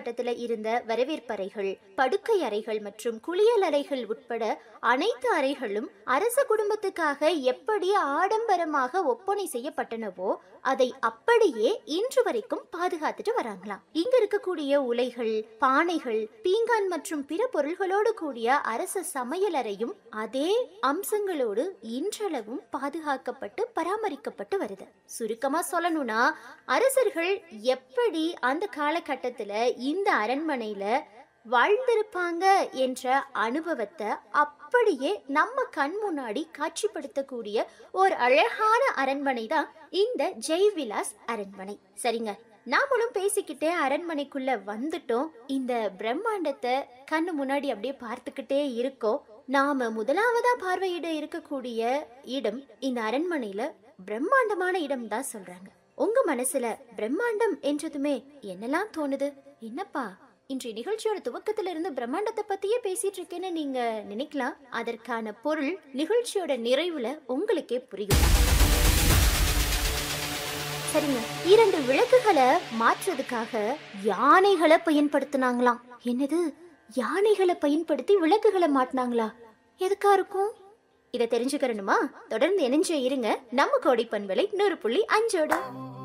காலகட்டத்துல இருந்த வரவேற்பறைகள் படுக்கை அறைகள் மற்றும் குளியல் அறைகள் உட்பட அனைத்து அறைகளும் அரச குடும்பத்துக்காக எப்படி ஆடம்பரமாக ஒப்பனை செய்யப்பட்டனவோ அதை அப்படியே இன்று வரைக்கும் பாதுகாத்துட்டு வராங்களாம் இங்க இருக்கக்கூடிய உலைகள் பானைகள் பீங்கான் மற்றும் பிற பொருள்களோடு கூடிய அரச சமையலறையும் அதே அம்சங்களோடு இன்றளவும் பாதுகாக்கப்பட்டு பராமரிக்கப்பட்டு வருது சுருக்கமா சொல்லணும்னா அரசர்கள் எப்படி அந்த காலகட்டத்துல இந்த அரண்மனையில வாழ்ந்திருப்பாங்க என்ற அனுபவத்தை அப்படியே நம்ம கண் முன்னாடி காட்சிப்படுத்தக்கூடிய ஒரு அழகான அரண்மனை தான் இந்த ஜெய்விலாஸ் அரண்மனை சரிங்க நாமளும் பேசிக்கிட்டே அரண்மனைக்குள்ள வந்துட்டோம் இந்த பிரம்மாண்டத்தை கண்ணு முன்னாடி அப்படியே பார்த்துக்கிட்டே இருக்கோம் நாம முதலாவதா பார்வையிட இருக்கக்கூடிய இடம் இந்த அரண்மனையில பிரம்மாண்டமான இடம் தான் சொல்றாங்க உங்க மனசுல பிரம்மாண்டம் என்றதுமே என்னெல்லாம் தோணுது என்னப்பா இன்றைய நிகழ்ச்சியோட துவக்கத்துல இருந்து பிரம்மாண்டத்தை பத்தியே பேசிட்டு இருக்கேன்னு நீங்க நினைக்கலாம் அதற்கான பொருள் நிகழ்ச்சியோட நிறைவுல உங்களுக்கே புரியும் சரிங்க இரண்டு விளக்குகளை மாற்றுறதுக்காக யானைகளை பயன்படுத்தினாங்களாம் என்னது யானைகளை பயன்படுத்தி விளக்குகளை மாட்டினாங்களா எதுக்கா இருக்கும் இதை தெரிஞ்சுக்கிறணுமா தொடர்ந்து இணைஞ்சே இருங்க நம்ம கோடி பண்பலை நூறு புள்ளி அஞ்சோட